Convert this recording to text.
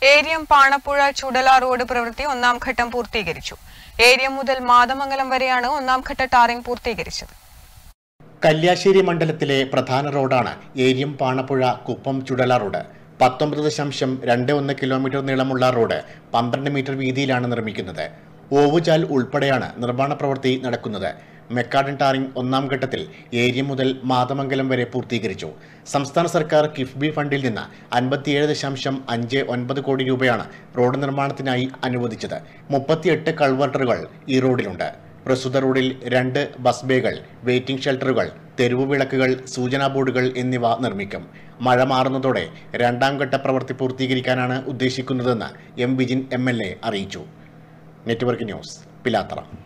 ഏരിയം Panapuzha ചുടല road പ്രവൃത്തി ഒന്നാം ഘട്ടം പൂർത്തീകരിച്ചു ഏരിയം മുതൽ മാതമംഗലം വരെയാണ് ഒന്നാം ഘട്ട ടാറിംഗ് പൂർത്തീകരിച്ചത് കല്യാശ്ശേരി മണ്ഡലത്തിലെ പ്രധാന റോഡാണ് ഏരിയം പാണപ്പുഴ കുപ്പം ചുടല റോഡ് പത്തൊമ്പത് ദശാംശം രണ്ട് ഒന്ന് കിലോമീറ്റർ നീളമുള്ള റോഡ് പന്ത്രണ്ട് മീറ്റർ വീതിയിലാണ് നിർമ്മിക്കുന്നത് ഓവുചാൽ ഉൾപ്പെടെയാണ് നിർമ്മാണ പ്രവൃത്തി നടക്കുന്നത് മെക്കാഡൻ ടാറിംഗ് ഒന്നാം ഘട്ടത്തിൽ ഏരിയം മുതൽ മാതമംഗലം വരെ പൂർത്തീകരിച്ചു സംസ്ഥാന സർക്കാർ കിഫ്ബി ഫണ്ടിൽ നിന്ന് അൻപത്തിയേഴ് ദശാംശം അഞ്ച് ഒൻപത് കോടി രൂപയാണ് റോഡ് നിർമ്മാണത്തിനായി അനുവദിച്ചത് മുപ്പത്തിയെട്ട് കൾവർട്ടറുകൾ ഈ റോഡിലുണ്ട് പ്രസ്തുത റോഡിൽ രണ്ട് ബസ് ബേകൾ വെയിറ്റിംഗ് ഷെൽട്ടറുകൾ തെരുവു വിളക്കുകൾ സൂചനാ ബോർഡുകൾ എന്നിവ നിർമ്മിക്കും മഴ മാറുന്നതോടെ രണ്ടാം ഘട്ട പ്രവൃത്തി പൂർത്തീകരിക്കാനാണ് ഉദ്ദേശിക്കുന്നതെന്ന് M Vijin M L A അറിയിച്ചു നെറ്റ്വർക്ക് ന്യൂസ് പിലാത്തറ